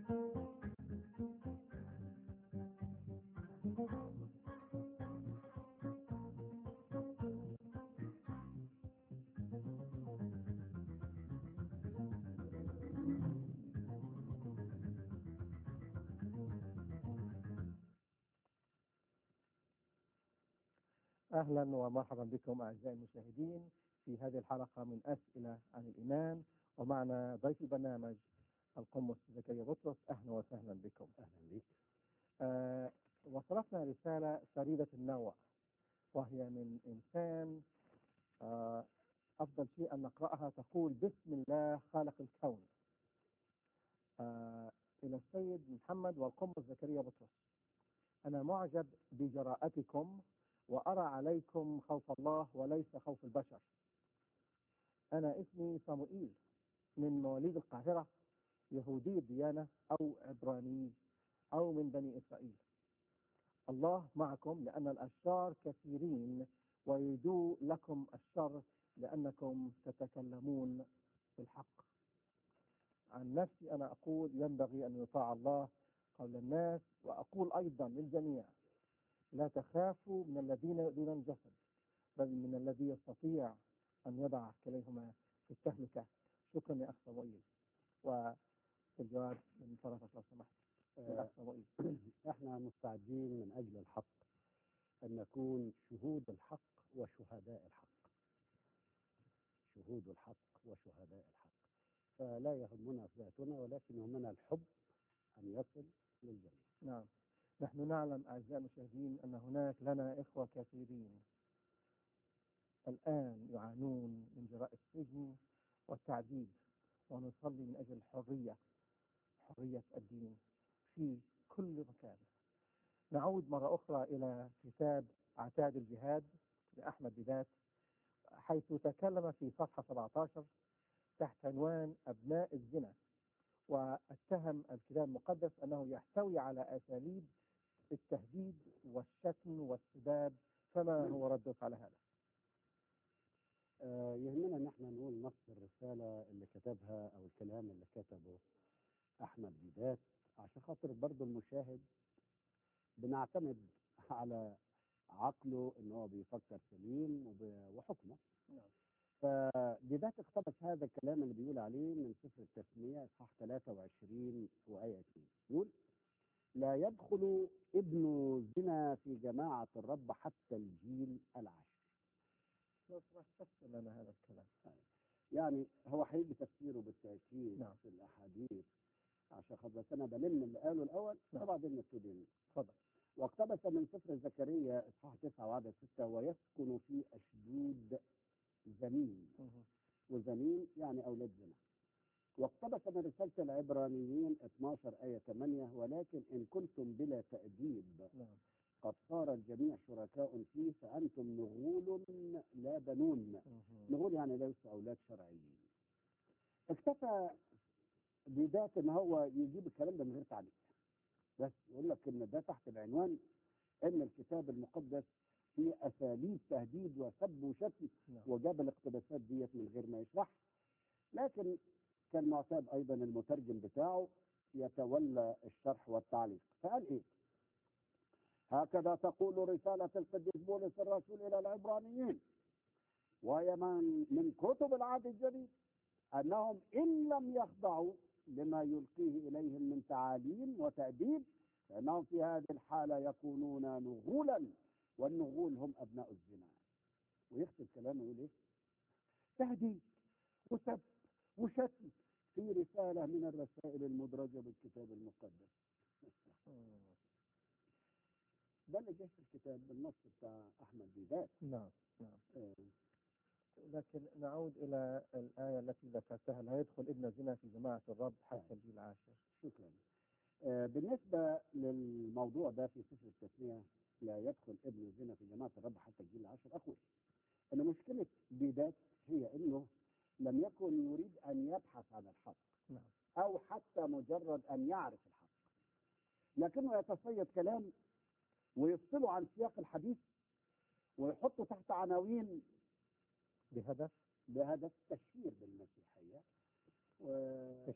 أهلا ومرحبا بكم أعزائي المشاهدين في هذه الحلقة من أسئلة عن الإيمان ومعنا ضيف البرنامج القمص زكريا بطرس أهلا وسهلا بكم أهلا بك آه وصلتنا رسالة فريدة النوع وهي من إنسان آه أفضل شيء أن نقرأها تقول بسم الله خالق الكون آه إلى السيد محمد والقمص زكريا بطرس أنا معجب بجراءتكم وأرى عليكم خوف الله وليس خوف البشر أنا اسمي صموئيل من مواليد القاهرة يهودي الديانة أو عبراني أو من بني إسرائيل الله معكم لأن الأشرار كثيرين ويريدوا لكم الشر لأنكم تتكلمون بالحق عن نفسي أنا أقول ينبغي أن يطاع الله قول الناس وأقول أيضا للجميع لا تخافوا من الذين يؤذون الجسد بل من الذي يستطيع أن يضع كليهما في التهلكة شكرا يا أخ صموئيل وفي الجواب من طرفك لو سمحت يا أخ صموئيل احنا مستعدين من أجل الحق أن نكون شهود الحق وشهداء الحق شهود الحق وشهداء الحق فلا يهمنا ذاتنا ولكن يهمنا الحب أن يصل للجميع نعم نحن نعلم أعزائي المشاهدين أن هناك لنا إخوة كثيرين الآن يعانون من جراء السجن والتعذيب ونصلي من أجل الحرية حرية الدين في كل مكان نعود مرة أخرى إلى كتاب عتاد الجهاد لأحمد بدات حيث تكلم في صفحة 17 تحت عنوان أبناء الزنا واتهم الكتاب المقدس أنه يحتوي على أساليب التهديد والشتم والسباب فما هو ردك على هذا؟ آه، يهمنا ان احنا نقول نص الرسالة اللي كتبها او الكلام اللي كتبه احمد ديدات عشان خاطر برضه المشاهد بنعتمد على عقله ان هو بيفكر سليم وب- وحكمه نعم. فديدات اقتبس هذا الكلام اللي بيقول عليه من سفر التثنية اصحاح 23 وآية 2 يقول لا يدخل ابن زنا في جماعة الرب حتى الجيل العاشر لو سمحت تفسر لنا هذا الكلام يعني هو هيجي تفسيره بالتأكيد نعم. في الأحاديث عشان خاطر بس أنا بلم اللي قاله الأول نعم. وبعدين نبتدي تفضل واقتبس من سفر زكريا إصحاح 9 وعدد 6 ويسكن في أشدود زمين مهم. وزمين يعني أولاد زنا واقتبس من رسالة العبرانيين 12 آية 8 ولكن إن كنتم بلا تأديب نعم قد صار الجميع شركاء فيه فأنتم نغول لا بنون مهم. نقول يعني ليسوا أولاد شرعيين اكتفى بذات ان هو يجيب الكلام ده من غير تعليق بس يقول لك ان ده تحت العنوان ان الكتاب المقدس فيه اساليب تهديد وسب وشتم نعم. وجاب الاقتباسات ديت من غير ما يشرح لكن كان معتاد ايضا المترجم بتاعه يتولى الشرح والتعليق فقال ايه هكذا تقول رسالة القديس بولس الرسول إلى العبرانيين وهي من من كتب العهد الجديد أنهم إن لم يخضعوا لما يلقيه إليهم من تعاليم وتأديب فإنهم في هذه الحالة يكونون نغولا والنغول هم أبناء الزنا ويختم كلامه يقول إيه؟ تهديد وسب وشتم في رسالة من الرسائل المدرجة بالكتاب المقدس مم. ده اللي جه في الكتاب بالنص بتاع أحمد ديدات نعم نعم آه. لكن نعود إلى الآية التي ذكرتها لا يدخل ابن زنا في جماعة الرب حتى الجيل العاشر شكرا آه، بالنسبة للموضوع ده في سفر التثنية لا يدخل ابن الزنا في جماعة الرب حتى الجيل العاشر أقول أن مشكلة بيدات هي أنه لم يكن يريد أن يبحث عن الحق نعم أو حتى مجرد أن يعرف الحق لكنه يتصيد كلام ويفصله عن سياق الحديث ويحطه تحت عناوين بهدف بهدف تشهير بالمسيحية تشويه وطعن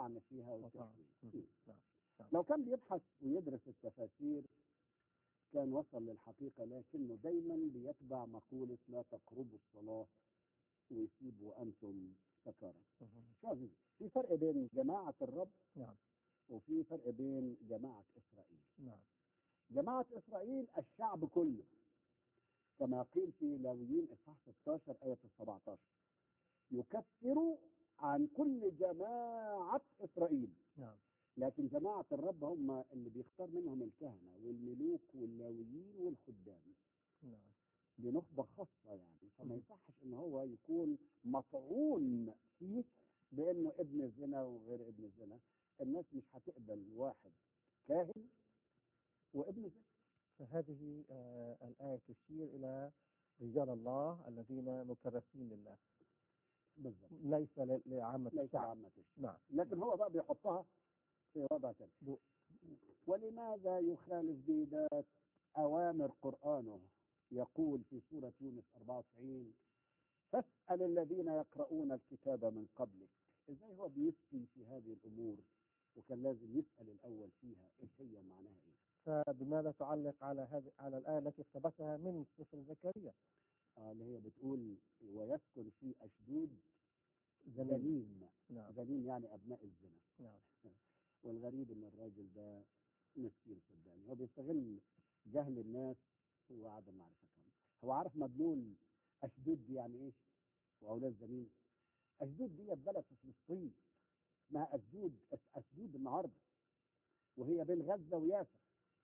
والطعن فيها وطعن. والتشويه مم. نعم نعم. لو كان بيبحث ويدرس التفاسير كان وصل للحقيقة لكنه دايما بيتبع مقولة لا تقربوا الصلاة ويسيب وأنتم سكارى مم. شو عزيزي في فرق بين جماعة الرب نعم وفي فرق بين جماعة إسرائيل نعم جماعة إسرائيل الشعب كله كما قيل في لاويين إصحاح 16 آية 17 يكفر عن كل جماعة إسرائيل نعم لكن جماعة الرب هم اللي بيختار منهم الكهنة والملوك واللاويين والخدام نعم دي نخبة خاصة يعني فما مم. يصحش ان هو يكون مطعون فيه بانه ابن الزنا وغير ابن الزنا الناس مش هتقبل واحد كاهن وابن زنا فهذه آه الآية تشير إلى رجال الله الذين مكرسين لله بالظبط ليس ل- لعامة ليس الشعب عامة الشعب. نعم لكن هو بقى بيحطها في وضع تاني دو- ولماذا يخالف بذات أوامر قرآنه يقول في سورة يونس 94 فاسأل الذين يقرؤون الكتاب من قبلك ازاي هو بيفتي في هذه الأمور وكان لازم يسأل الأول فيها ايش هي معناها ايه فبماذا تعلق على هذه على الآية التي اقتبسها من سفر زكريا آه اللي هي بتقول ويسكن في أشدود زميل زنيم نعم زنيم يعني أبناء الزنا نعم والغريب ان الراجل ده مسكين صدقني هو بيستغل جهل الناس وعدم معرفتهم هو عارف مدلول اشدود دي يعني ايه واولاد زميل اشدود دي بلد في فلسطين اسمها اشدود أس- اشدود النهارده وهي بين غزه ويافا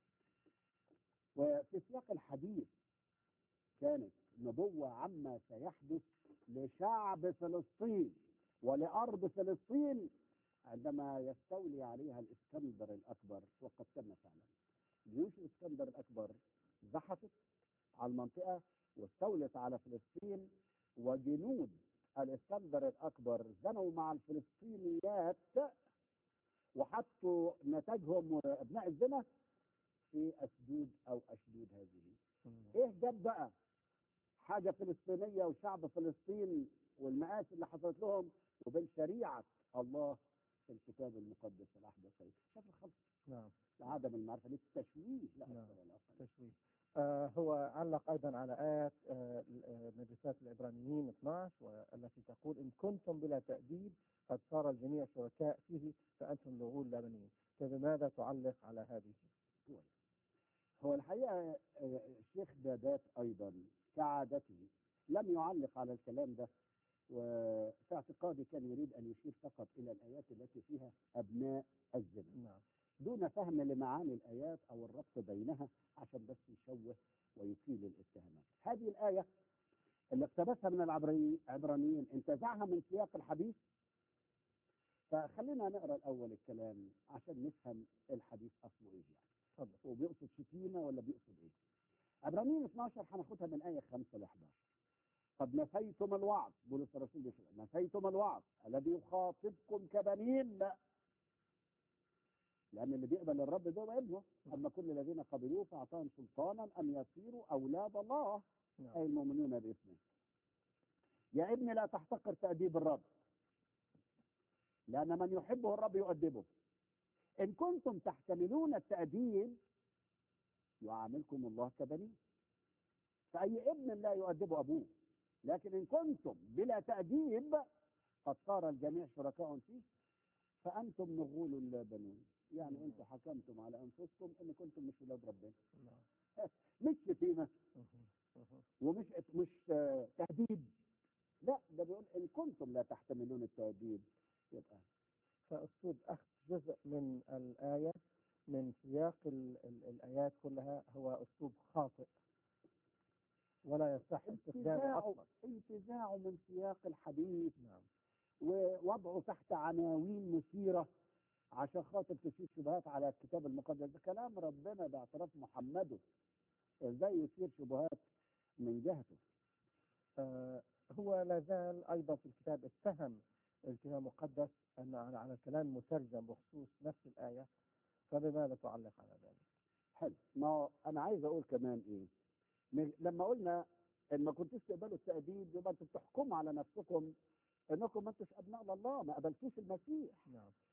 وفي سياق الحديث كانت نبوه عما سيحدث لشعب فلسطين ولارض فلسطين عندما يستولي عليها الاسكندر الاكبر وقد تم فعلا جيوش الاسكندر الاكبر زحفت على المنطقه واستولت على فلسطين وجنود الاسكندر الاكبر زنوا مع الفلسطينيات وحطوا نتاجهم وابناء الزنا في اسدود او اشدود هذه مم. ايه جاب بقى حاجه فلسطينيه وشعب فلسطين والمآسي اللي حصلت لهم وبين شريعه الله في الكتاب المقدس الاحدثي شاف الخلط نعم عدم المعرفه دي التشويه لا نعم. اكثر ولا اقل تشويه آه هو علق أيضا على آية آه آه، من رسالة العبرانيين 12 والتي تقول إن كنتم بلا تأديب قد صار الجميع شركاء فيه فأنتم لغول لا بنين فبماذا تعلق على هذه؟ هو الحقيقه آه، الشيخ دادات ايضا كعادته لم يعلق على الكلام ده وفي اعتقادي كان يريد ان يشير فقط الى الايات التي فيها ابناء الزنا نعم دون فهم لمعاني الآيات أو الربط بينها عشان بس يشوه ويثير الاتهامات هذه الآية اللي اقتبسها من العبرانيين انتزعها من سياق الحديث فخلينا نقرا الاول الكلام عشان نفهم الحديث اصله ايه يعني تفضل هو بيقصد شتيمه ولا بيقصد ايه عبرانيين 12 هناخدها من ايه 5 ل 11 قد نسيتم الوعظ بولس الرسول بيقول نسيتم الوعظ الذي يخاطبكم كبنين لا لان اللي بيقبل الرب ده هو ابنه اما كل الذين قبلوه فاعطاهم سلطانا ان يصيروا اولاد الله اي نعم المؤمنون باسمه يا ابني لا تحتقر تأديب الرب لأن من يحبه الرب يؤدبه إن كنتم تحتملون التأديب يعاملكم الله كبنين فأي ابن لا يؤدبه أبوه لكن إن كنتم بلا تأديب قد صار الجميع شركاء فيه فأنتم نغول لا بنون يعني أنتم حكمتم على أنفسكم إن كنتم مش ولاد ربنا نعم مش شتيمة مهم. مهم. ومش مش آه، تهديد لا ده بيقول ان كنتم لا تحتملون التهديد يبقى فأسلوب أخذ جزء من الآية من سياق ال ال الآيات كلها هو أسلوب خاطئ ولا يصح استخدامه انتزاعه أصلا انتزاعه من سياق الحديث نعم ووضعه تحت عناوين مثيره عشان خاطر تشيل شبهات على الكتاب المقدس ده كلام ربنا باعتراف محمده ازاي يثير شبهات من جهته آه هو لا زال أيضا في الكتاب اتهم الكتاب المقدس أن على على كلام مترجم بخصوص نفس الآية فبماذا تعلق على ذلك؟ حلو ما هو انا عايز اقول كمان ايه م- لما قلنا ان ما كنتوش تقبلوا التأديب يبقى انتوا بتحكموا على نفسكم انكم ما انتوش ابناء الله ما قبلتوش المسيح نعم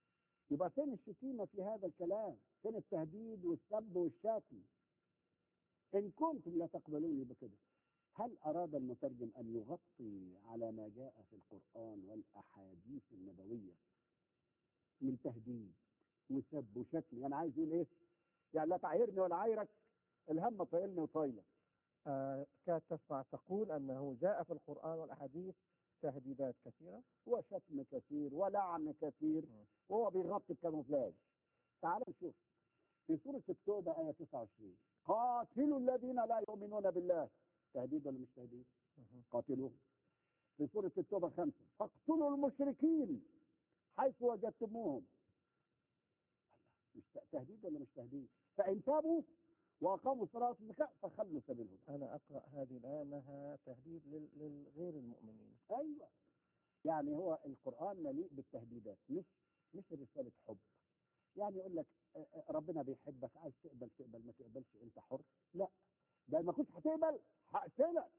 يبقى فين الشتيمة في هذا الكلام فين التهديد والسب والشتم إن كنتم لا تقبلوني بكده هل أراد المترجم أن يغطي على ما جاء في القرآن والأحاديث النبوية من تهديد وسب وشتم يعني عايز يقول إيه يعني لا تعايرني ولا عايرك الهم طايلني وطايلك آه كاد تسمع تقول أنه جاء في القرآن والأحاديث تهديدات كثيرة وشتم كثير ولعن كثير مم. وهو بيغطي الكاموفلاج تعال نشوف في سورة التوبة آية 29 قاتلوا الذين لا يؤمنون بالله تهديد ولا مش تهديد؟ مهم. قاتلوهم في سورة التوبة خمسة فاقتلوا المشركين حيث وجدتموهم مش ت- تهديد ولا مش تهديد؟ فإن تابوا وأقاموا الصلاة والزكاة فخلوا سبيلهم أنا أقرأ هذه الآية أنها تهديد لل- للغير المؤمنين ايوه يعني هو القران مليء بالتهديدات مش مش رساله حب يعني يقول لك آه، آه، ربنا بيحبك عايز تقبل تقبل ما تقبلش انت حر لا ده ما كنتش هتقبل هقتلك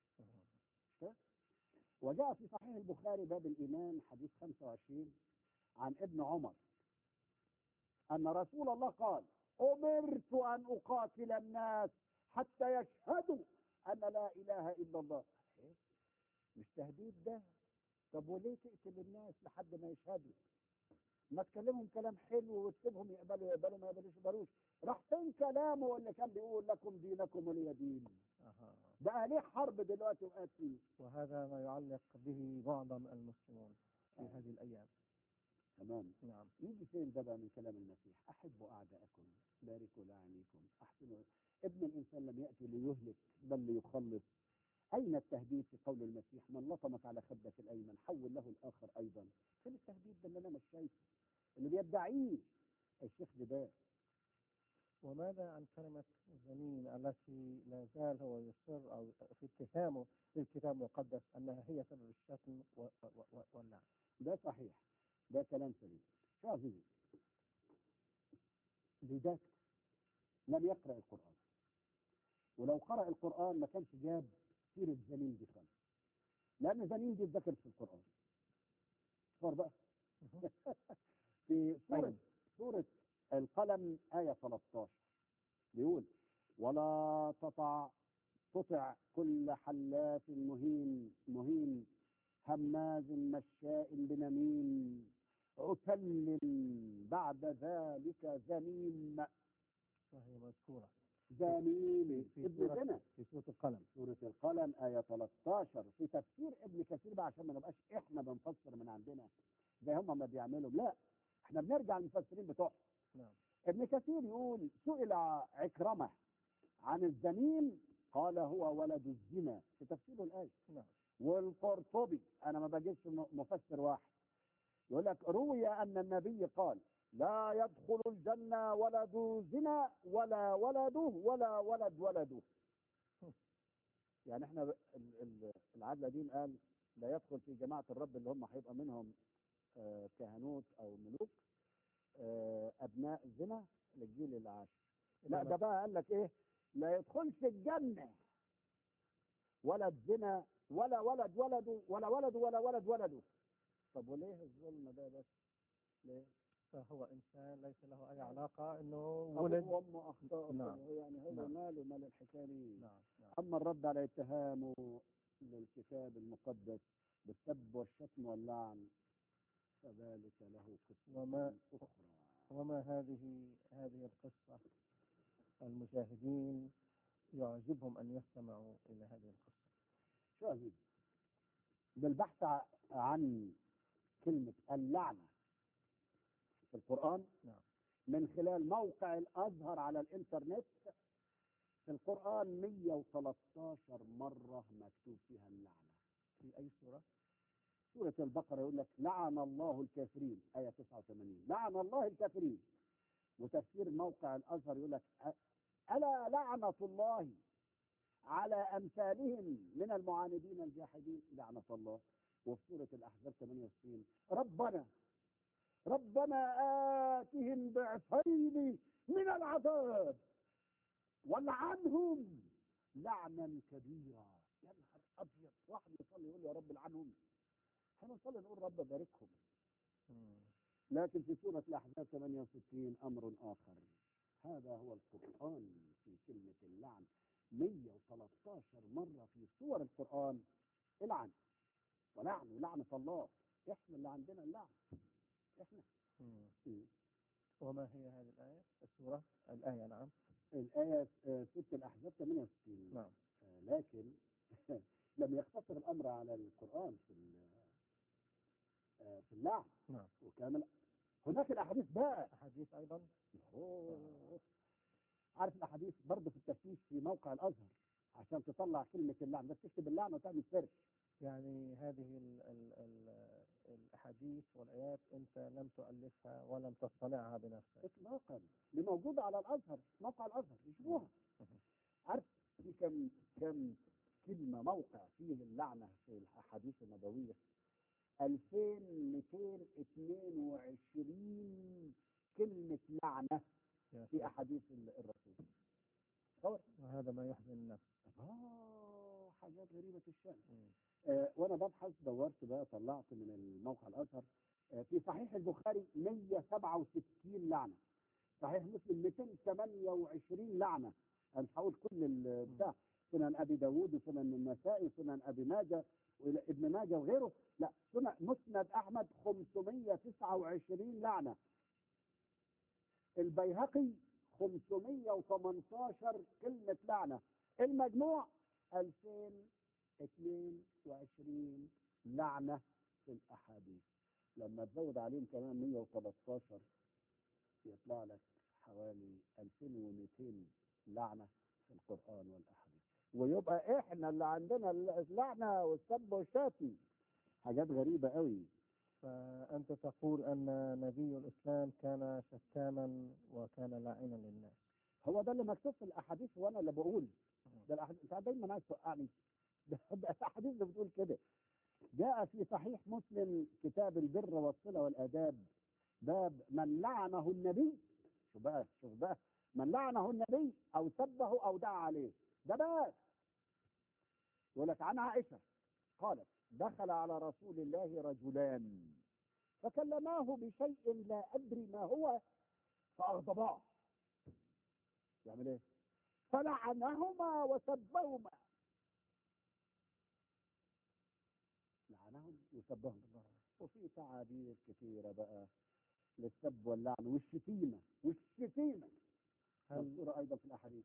وجاء في صحيح البخاري باب الايمان حديث 25 عن ابن عمر ان رسول الله قال امرت ان اقاتل الناس حتى يشهدوا ان لا اله الا الله إيه؟ مش تهديد ده طب وليه تقتل الناس لحد ما يشهدوا ما تكلمهم كلام حلو وتسيبهم يقبلوا يقبلوا ما يقبلوش يقبلوش راح فين كلامه اللي كان بيقول لكم دينكم ولي دين أها. بقى ليه حرب دلوقتي وقاتل وهذا ما يعلق به معظم المسلمون في هذه الأيام تمام نعم يجي فين ده بقى من كلام المسيح احبوا اعداءكم باركوا لاعينيكم احسنوا ابن الانسان لم ياتي ليهلك بل ليخلص اين التهديد في قول المسيح من لطمك على خدك الايمن حول له الاخر ايضا فين التهديد ده اللي انا مش شايفه اللي بيدعيه الشيخ جبال وماذا عن كلمة زمين التي لا زال هو يصر أو في اتهامه للكتاب المقدس أنها هي سبب الشتم و- و- و- واللعن ده صحيح ده كلام سليم شو عزيزي لذاك لم يقرأ القرآن ولو قرأ القرآن ما كانش جاب سيرة زمين دي خالص لأن زمين دي اتذكرت في القرآن صار بقى في سورة أين؟ سورة القلم آية 13 بيقول ولا تطع تطع كل حلاف مهين مهين هماز مشاء بنميم عتل بعد ذلك زميم وهي مذكورة زميم في ابن سورة- سنة في سورة القلم سورة القلم آية 13 في تفسير ابن كثير بقى عشان ما نبقاش احنا بنفسر من عندنا زي هم ما بيعملوا لا احنا بنرجع للمفسرين بتوعهم نعم ابن كثير يقول سئل عكرمة عن الزميم قال هو ولد الزنا في تفسير الآية نعم والقرطبي انا ما بجيبش م- مفسر واحد يقول لك روي ان النبي قال لا يدخل الجنة ولد زنا ولا ولده ولا ولد ولده يعني احنا ب- ال- ال- العدل دين قال لا يدخل في جماعة الرب اللي هم هيبقى منهم آه، كهنوت او ملوك آه، ابناء زنا للجيل العاشر لا ده بقى قال لك ايه لا يدخلش الجنة ولد زنا ولا ولد ولده ولا ولد ولا ولد ولده طب وليه الظلم ده بس ليه فهو إنسان ليس له أي علاقة أنه أبوه ولد وامه اخطاء نعم. هو يعني هو نعم. ماله مال الحكايه دي نعم نعم اما الرد على اتهامه للكتاب المقدس بالسب والشتم واللعن فذلك له قصه وما- اخرى وما هذه هذه القصة المشاهدين يعجبهم أن يستمعوا إلى هذه القصة شو عزيز بالبحث ع- عن كلمة اللعنة في القرآن نعم. من خلال موقع الأزهر على الإنترنت في القرآن 113 مرة مكتوب فيها اللعنة في أي سورة؟ سورة البقرة يقول لك لعن الله الكافرين آية 89 لعن الله الكافرين وتفسير موقع الأزهر يقول لك أ- ألا لعنة الله على أمثالهم من المعاندين الجاحدين لعنة الله وفي سورة الأحزاب 68 ربنا ربنا آتهم ضعفين من العذاب والعنهم لعنا كبيرا يا نهار أبيض واحد يصلي يقول يا رب لعنهم احنا نصلي نقول رب باركهم مم. لكن في سورة الأحزاب 68 أمر آخر هذا هو القرآن في كلمة اللعن 113 مرة في سور القرآن العن ولعن ولعنة الله احنا اللي عندنا اللعن احنا مم. م. وما هي هذه الآية السورة الآية نعم الآية آه، سورة الأحزاب 68 نعم آه، لكن لم يقتصر الأمر على القرآن في ال- آه، في اللعن نعم وكامل هناك الأحاديث بقى أحاديث أيضا أوه. عارف الأحاديث برضه في التفتيش في موقع الأزهر عشان تطلع كلمة اللعن بس تكتب اللعن وتعمل سيرش يعني هذه ال ال ال الأحاديث والآيات أنت لم تؤلفها ولم تصطنعها بنفسك إطلاقا دي موجودة على الأزهر موقع الأزهر يشوفوها عارف في كم كم كلمة موقع فيه اللعنة في الأحاديث النبوية 2222 كلمة لعنة يا في ساتر. أحاديث ال- الرسول تصور وهذا ما يحزن النفس آه حاجات غريبة الشأن مم. آه وأنا ببحث دورت بقى طلعت من الموقع الأزهر آه في صحيح البخاري 167 لعنة صحيح مسلم 228 لعنة أنا مش هقول كل البتاع سنن أبي داوود وسنن النسائي وسنن أبي ماجه وابن ماجه وغيره لا سنن مسند أحمد 529 لعنة البيهقي 518 كلمة لعنة المجموع 2022 لعنة في الأحاديث لما تزود عليهم كمان 113 يطلع لك حوالي 2200 لعنة في القرآن والأحاديث ويبقى إحنا اللي عندنا اللعنة والسب والشاتم حاجات غريبة قوي فأنت تقول أن نبي الإسلام كان شتاما وكان لاعنا للناس هو ده اللي مكتوب في الأحاديث وأنا اللي بقول ده الأحاديث أنت دايما عايز توقعني ده ده الأحاديث اللي بتقول كده جاء في صحيح مسلم كتاب البر والصلة والآداب باب من لعنه النبي شوف بقى شوف بقى من لعنه النبي أو سبه أو دعا عليه ده باب يقول لك عن عائشة قالت دخل على رسول الله رجلان فكلماه بشيء لا أدري ما هو فأغضباه يعمل إيه؟ فلعنهما وسبهما لعنهم وسبهم وفي تعابير كثيرة بقى للسب واللعن والشتيمة والشتيمة هل مذكورة أيضا في الأحاديث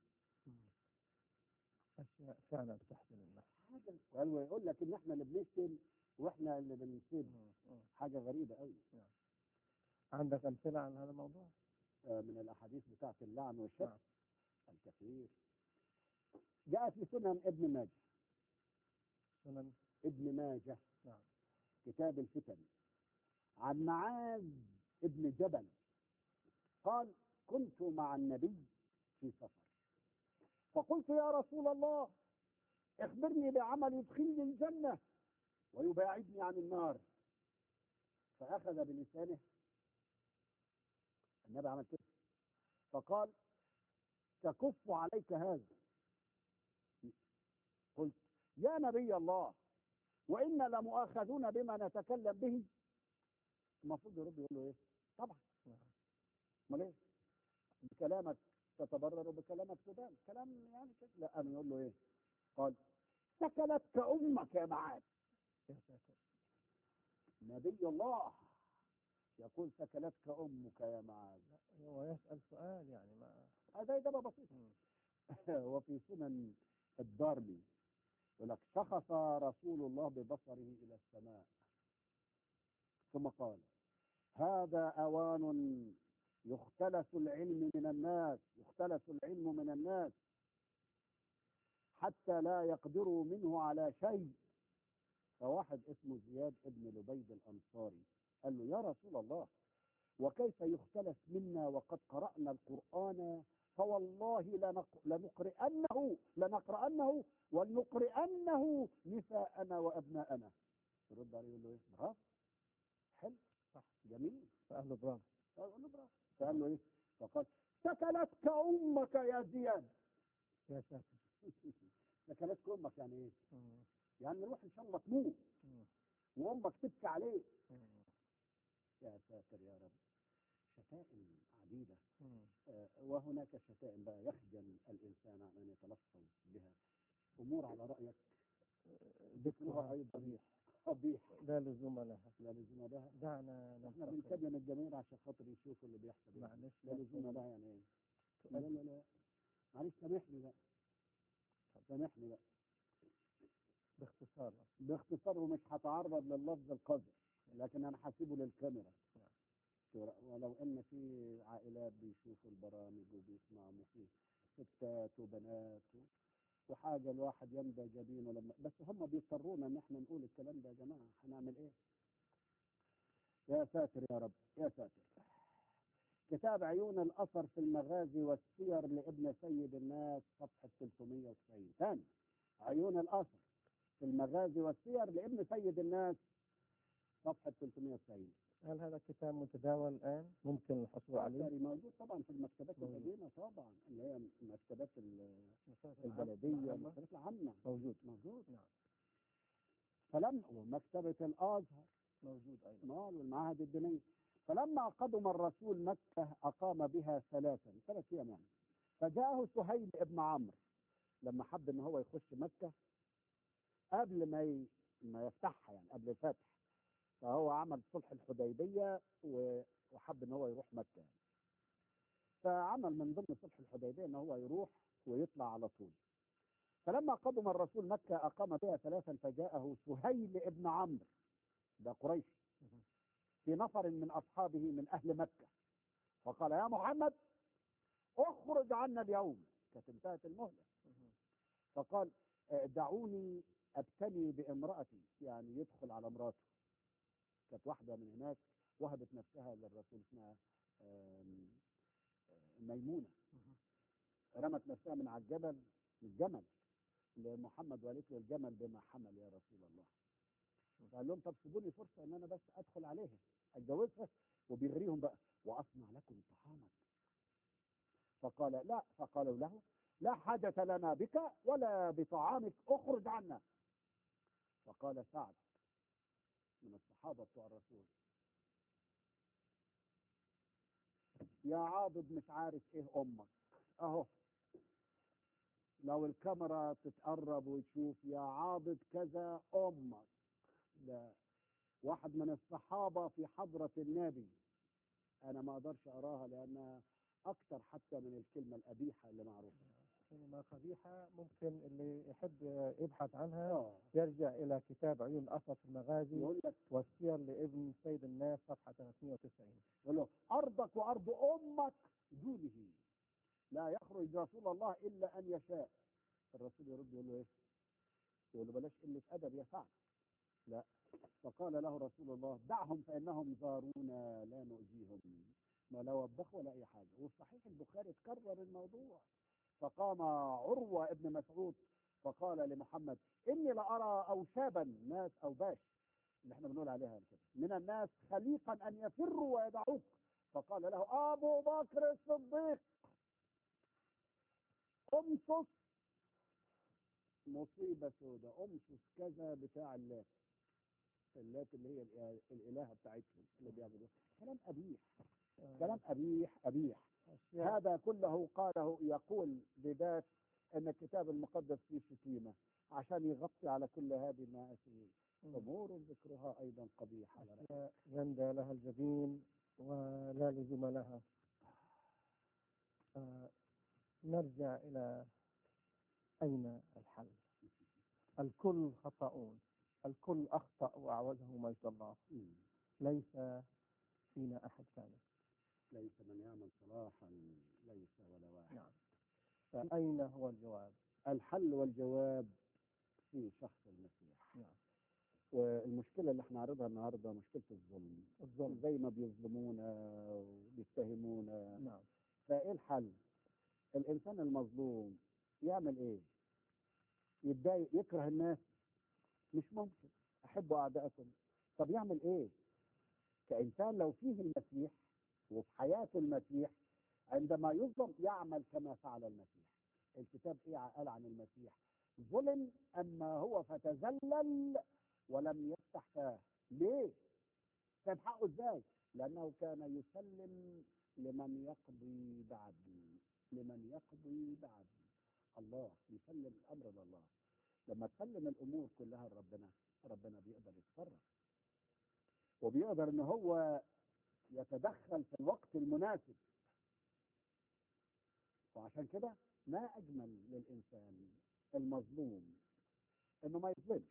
أشياء فعلا تحزن النفس حاجة قال ويقول لك إن إحنا اللي بنشتم وإحنا اللي بنسب مم. مم. حاجة غريبة قوي عندك أمثلة عن هذا الموضوع؟ آه، من الأحاديث بتاعت اللعن والشتم نعم. الكثير جاء في سنن ابن ماجه سنن ابن ماجه نعم كتاب الفتن عن معاذ ابن جبل قال كنت مع النبي في سفر فقلت يا رسول الله اخبرني بعمل يدخلني الجنة ويباعدني عن النار فأخذ بلسانه النبي عمل كده فقال تكف عليك هذا قلت يا نبي الله وإنا لمؤاخذون بما نتكلم به المفروض يرد يقول له إيه؟ طبعا نعم. امال ايه؟ بكلامك تتضرر وبكلامك تدان كلام يعني كده لا أنا يقول له ايه؟ قال سكلتك امك يا معاذ يا ساتر نبي الله يقول سكلتك امك يا معاذ لا، هو يسأل سؤال يعني ما هذا إجابة بسيطة مم. وفي سنن الدارمي يقول لك شخص رسول الله ببصره إلى السماء ثم قال هذا أوان يختلس العلم من الناس يختلس العلم من الناس حتى لا يقدروا منه على شيء فواحد اسمه زياد ابن لبيد الأنصاري قال له يا رسول الله وكيف يختلس منا وقد قرأنا القرآن فوالله لنق- لنقرئنه لنقرأنه ولنقرئنه نساءنا وأبناءنا يرد عليه يقول له إيه برافو حلو صح. جميل فقال له برافو فقال له برافو فقال له إيه فقال سكلتك أمك يا زياد يا ساتر سكلتك أمك يعني إيه مم. يعني نروح إن شاء الله تموت مم. وأمك تبكي عليه مم. يا ساتر يا رب شتائم عديدة مم. آه، وهناك شتائم بقى يخجل الإنسان عن أن يتلفظ بها أمور على رأيك ذكرها أيضا قبيح قبيح لا لزوم لها لا لزوم لها دعنا احنا ننتقل بنكلم الجميع عشان خاطر يشوفوا اللي بيحصل يعني. معلش لا لزوم لها يعني ايه لا لا لا معلش سامحني بقى سامحني بقى باختصار باختصار ومش هتعرض لللفظ القذر لكن انا هسيبه للكاميرا ولو ان في عائلات بيشوفوا البرامج وبيسمعوا وفي ستات وبنات و- وحاجه الواحد يمدى جبينه لما بس هم بيضطرونا ان احنا نقول الكلام ده يا جماعه هنعمل ايه؟ يا ساتر يا رب يا ساتر كتاب عيون الاثر في المغازي والسير لابن سيد الناس صفحه 390 ثاني عيون الاثر في المغازي والسير لابن سيد الناس صفحه 390 هل هذا كتاب متداول الآن ممكن الحصول عليه عسكري موجود طبعا في المكتبات موجود. القديمه طبعا اللي هي مكتبات ال- مسافة البلديه العامة؟ المكتبات العامه موجود موجود نعم فلم ومكتبه الازهر موجود أيضا مال والمعاهد الدينيه فلما قدم الرسول مكه اقام بها ثلاثا ثلاث ايام يعني فجاءه سهيل ابن عمرو لما حب ان هو يخش مكه قبل ما ي... ما يفتحها يعني قبل الفتح فهو عمل صلح الحديبيه و... وحب ان هو يروح مكه يعني. فعمل من ضمن صلح الحديبيه ان هو يروح ويطلع على طول فلما قدم الرسول مكه اقام بها ثلاثا فجاءه سهيل ابن عمرو ده قريش في نفر من اصحابه من اهل مكه فقال يا محمد اخرج عنا اليوم كانت انتهت المهله فقال آه، دعوني ابتلي بامرأتي يعني يدخل على امراته كانت واحدة من هناك وهبت نفسها للرسول اسمها آم، آه، ميمونة رمت نفسها من على الجبل الجمل لمحمد وقالت له الجمل بما حمل يا رسول الله فقال لهم طب سيبوني فرصة ان انا بس ادخل عليها اتجوزها وبيغريهم بقى واصنع لكم طعاما فقال لا فقالوا له لا حاجة لنا بك ولا بطعامك اخرج عنا فقال سعد من الصحابة بتوع الرسول يا عاضد مش عارف ايه امك اهو لو الكاميرا تتقرب وتشوف يا عاضد كذا امك ده واحد من الصحابة في حضرة النبي انا ما اقدرش اراها لانها اكتر حتى من الكلمة القبيحة اللي معروفة كلمة قبيحة ممكن اللي يحب يبحث عنها اه يرجع إلى كتاب عيون الأسد في المغازي يقول لك والسير لابن سيد الناس صفحة 390 يقول له ارضك وارض امك دونه لا يخرج رسول الله الا ان يشاء الرسول يرد يقول له ايه؟ يقول له بلاش قله ادب يا سعد لا فقال له رسول الله دعهم فانهم زارونا لا نؤذيهم ما لا وبخ ولا اي حاجه وفي صحيح البخاري تكرر الموضوع فقام عروه ابن مسعود فقال لمحمد اني لارى اوشابا ناس اوباش اللي احنا بنقول عليها كده من الناس خليقا ان يفروا ويدعوك فقال له ابو بكر الصديق امسس مصيبه سوداء امسس كذا بتاع اللات اللات اللي هي الإله- الالهه بتاعتهم اللي بيعبدوها كلام قبيح كلام قبيح قبيح أشياء هذا كله قاله يقول بذات ان الكتاب المقدس فيه شتيمه عشان يغطي على كل هذه المآسي امور ذكرها ايضا قبيح على رأيي. أشياء يندى لها الجبين ولا لزوم لها آه، نرجع إلى أين الحل الكل خطأون الكل أخطأ وأعوزه مجد الله مم. ليس فينا أحد كامل ليس من يعمل صلاحا ليس ولا واحد نعم فأين هو الجواب الحل والجواب في شخص المسيح نعم والمشكله اللي احنا عارضها النهارده مشكله الظلم الظلم زي ما بيظلمونا وبيتهمونا نعم فايه الحل الانسان المظلوم يعمل ايه يتضايق يكره الناس مش ممكن احبوا اعدائكم طب يعمل ايه كانسان لو فيه المسيح وفي حياته المسيح عندما يظلم يعمل كما فعل المسيح الكتاب ايه قال عن المسيح ظلم اما هو فتذلل ولم يفتح فاه ليه كان حقه ازاي لأنه كان يسلم لمن يقضي بعدل لمن يقضي بعدل الله يسلم الأمر لله لما تسلم الأمور كلها لربنا ربنا بيقدر يتصرف وبيقدر ان هو يتدخل في الوقت المناسب وعشان كده ما اجمل للانسان المظلوم انه ما يظلمش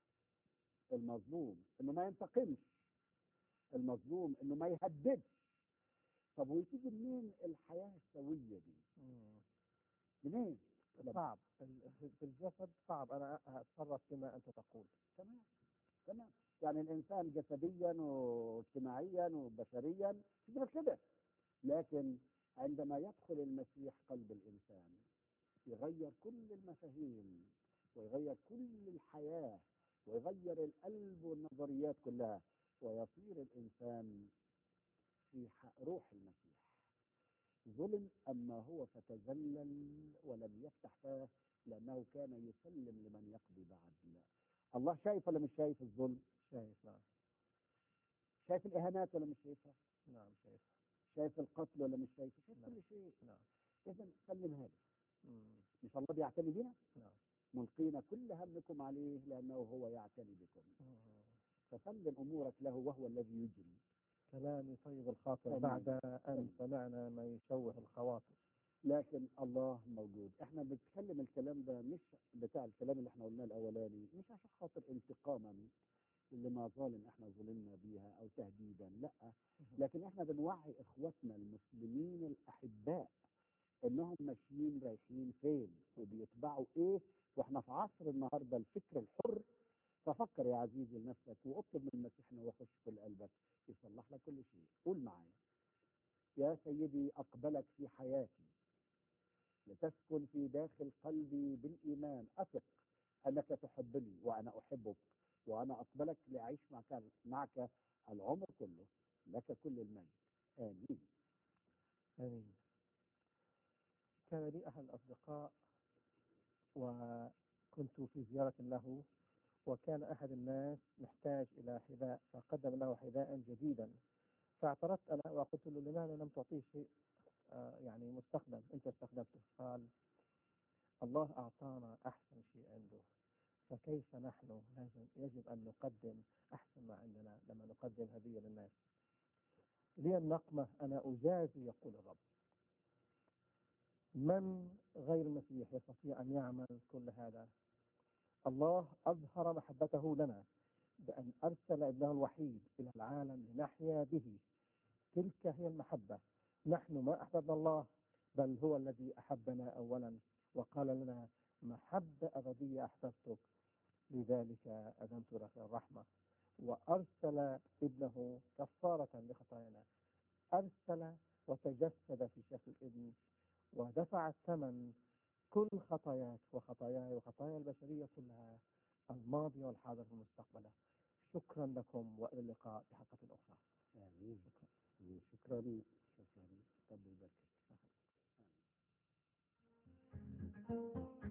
المظلوم انه ما ينتقمش المظلوم انه ما يهددش طب وتيجي منين الحياه السويه دي؟ مم. منين؟ صعب ال- في في الجسد صعب انا اتصرف كما انت تقول تمام تمام يعني الانسان جسديا واجتماعيا وبشريا يقدر كده لكن عندما يدخل المسيح قلب الانسان يغير كل المفاهيم ويغير كل الحياه ويغير القلب والنظريات كلها ويصير الانسان في ح- روح المسيح ظلم اما هو فتذلل ولم يفتح فاه لانه كان يسلم لمن يقضي بعدل الله شايف ولا مش شايف الظلم شايف نعم شايف الاهانات ولا مش شايفها نعم شايف شايف القتل ولا مش شايفه شايف نعم. كل شيء نعم اذا سلمها له مم. مش الله بيعتني بنا نعم ملقين كل همكم عليه لانه هو يعتني بكم مم. فسلم امورك له وهو الذي يجري كلام يطيب الخاطر آمين. بعد أن آمين. سمعنا ما يشوه الخواطر لكن الله موجود احنا بنتكلم الكلام ده مش بتاع الكلام اللي احنا قلناه الاولاني مش عشان خاطر انتقاما لمظالم احنا ظلمنا بيها او تهديدا لا لكن احنا بنوعي اخواتنا المسلمين الاحباء انهم ماشيين رايحين فين وبيتبعوا ايه واحنا في عصر النهارده الفكر الحر ففكر يا عزيزي لنفسك واطلب من المسيح انه يخش في قلبك يصلح لك كل شيء قول معايا يا سيدي اقبلك في حياتي لتسكن في داخل قلبي بالايمان اثق انك تحبني وانا احبك وانا اقبلك لاعيش معك معك العمر كله لك كل المجد امين آمين كان لي أحد الأصدقاء وكنت في زيارة له وكان أحد الناس محتاج إلى حذاء فقدم له حذاء جديدا فاعترضت أنا وقلت له لماذا لم تعطيه شيء آه، يعني مستخدم أنت استخدمته قال الله أعطانا أحسن شيء عنده فكيف نحن لازم يجب أن نقدم أحسن ما عندنا لما نقدم هدية للناس لي النقمة أنا أجازي يقول الرب من غير المسيح يستطيع أن يعمل كل هذا الله أظهر محبته لنا بأن أرسل ابنه الوحيد إلى العالم لنحيا به تلك هي المحبة نحن ما أحببنا الله بل هو الذي أحبنا أولا وقال لنا محبة أبدية أحببتك لذلك أذنت لك الرحمة وأرسل ابنه كفارة لخطايانا أرسل وتجسد في شكل ابن ودفع الثمن كل خطاياك وخطاياي وخطايا البشرية كلها الماضي والحاضر والمستقبل شكرا لكم وإلى اللقاء في حلقة أخرى امين شكرا شكرا رب يبارك Thank you.